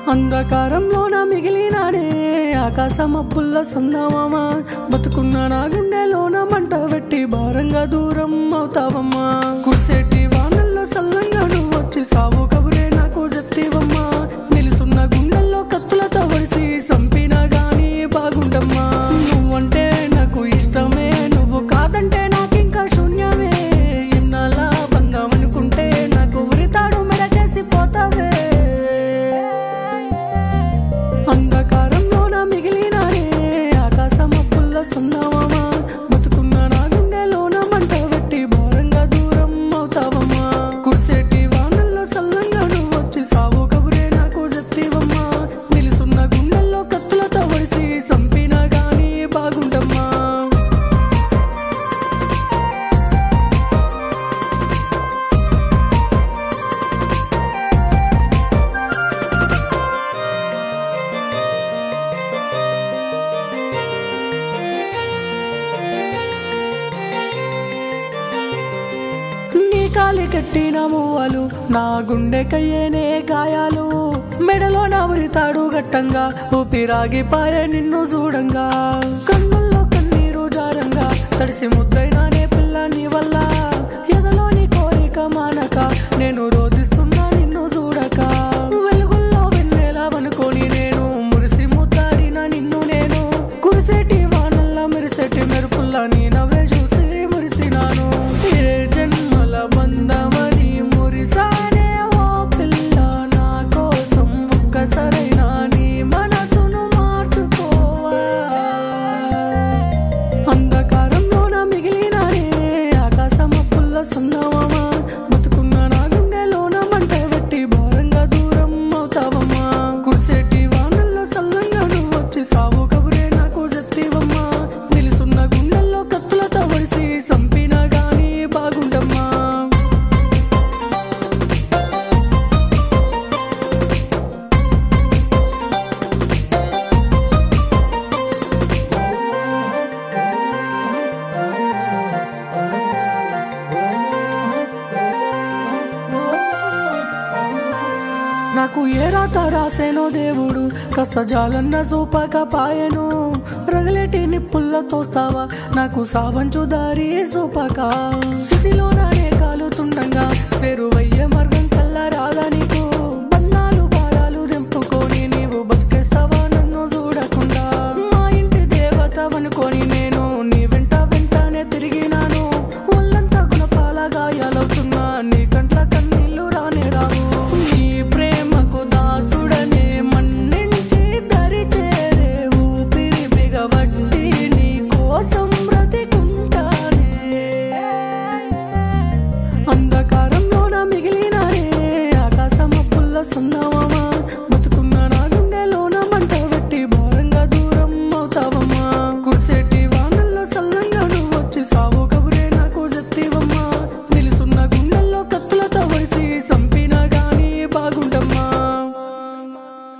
అంధకారంలోన మిగిలినానే ఆకాశం అప్పుల్లో సందామా బతుకున్న నా గుండెలోన మంట పెట్టి భారంగా దూరం అవుతావమ్మా కుర్సేటి వానల్లో సల్లంగా నువ్వు వచ్చి సావు కబురే నాకు చెప్తేవమ్మా నిలుసున్న గుండెల్లో కత్తులతో వడిసి సంపినా గాని బాగుండమ్మా నువ్వంటే నాకు ఇష్టమే నువ్వు కాదంటే నాకింకా శూన్యమే ఇన్నాళ్ళ బంధం అనుకుంటే నాకు ఉరితాడు మెడ చేసి పోతావే అంధకారంలోన మిగిలినానే ఆకాశం అప్పుల్లో సున్నావమ్మా బతుకున్న నా గుండెలోన మంట పెట్టి భారంగా దూరం అవుతావమ్మా కుర్సేటి వానల్లో సల్లంగా నువ్వు వచ్చి సావు కబురే నాకు చెప్తేవమ్మా నిలుసున్న గుండెల్లో కత్తులతో వడిసి సంపినా గాని బాగుండమ్మా నీ కాలి కట్టిన మువ్వలు నా గుండెకయ్యేనే గాయాలు మెడలో నా ఉరితాడు గట్టంగా ఊపిరాగిపాయే నిన్ను చూడంగా కన్నుల్లో కన్నీరు జారంగా తడిసి ముద్దైనానే పిల్ల నీ వల్ల ఎదలోని కోరిక మానక నేను రోధిస్తున్నా నిన్ను చూడక వెలుగుల్లో వెన్నెలావనుకొని నేను మురిసి ముద్దాడిన నిన్ను నేను కురిసేటి వానల్లా మెరిసేటి మెరుపుల్లా నీ నవ్వే చూసి మురిసినాను ఏ జన్మల బంధమని మురిసానే ఓ పిల్ల నా కోసం ఒక్కసరైనా నీ మనసును మార్చుకోవా అంధకారంలోన మిగిలినానే ఆకాశం అప్పుల్లో సున్నావమ్మా బతుకున్న నా గుండెలోన మంట పెట్టి భారంగా దూరం అవుతావమ్మా కుర్సేటి వానల్లో సల్లంగా నువ్వు వచ్చి సావు కబురే నాకు చెప్తేవమ్మా నిలుసున్న గుండెల్లో కత్తులతో వడిసి సంపినా గాని బాగుండమ్మా నాకు ఏ రాత రాసేనో దేవుడు కాస్త జాలన్న చూపక పాయను రగలేటి నిప్పుల్లో తోస్తావా నాకు సావంచు దారి చూపక స్థితిలో నా